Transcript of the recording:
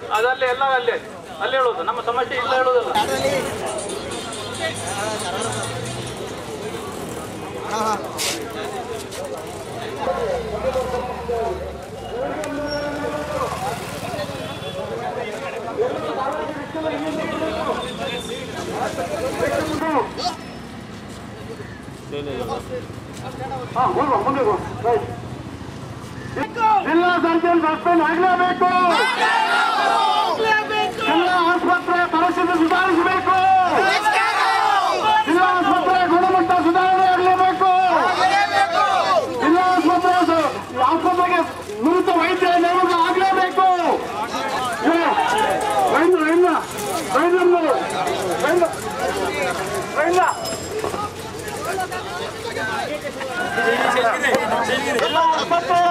ಅದಲ್ಲೇ ಎಲ್ಲ ಅಲ್ಲೇ ಅಲ್ಲಿ ಹೇಳೋದು ನಮ್ಮ ಸಮಸ್ಯೆ ಇಲ್ಲ ಹೇಳೋದಿಲ್ಲ ಜಿಲ್ಲಾ ಸರ್ಜನ್ ಸಸ್ಪೆಂಡ್ ಆಗಲೇಬೇಕು ಜಿಲ್ಲಾ ಆಸ್ಪತ್ರೆ ಪರಿಸ್ಥಿತಿ ಸುಧಾರಿಸಬೇಕು ಜಿಲ್ಲಾ ಆಸ್ಪತ್ರೆ ಗುಣಮಟ್ಟ ಸುಧಾರಣೆ ಆಗಲೇಬೇಕು ಜಿಲ್ಲಾ ಆಸ್ಪತ್ರೆ ಸ- ಆಸ್ಪತ್ರೆಗೆ ನುರಿತ ವೈದ್ಯ ನೇಮಕ ಆಗಲೇಬೇಕು ವೈದ್ಯ ವೈದ್ಯ ವೈದ್ಯರು ವೈದ್ಯ ವೈದ್ಯ ಜಿಲ್ಲಾ ಆಸ್ಪತ್ರೆ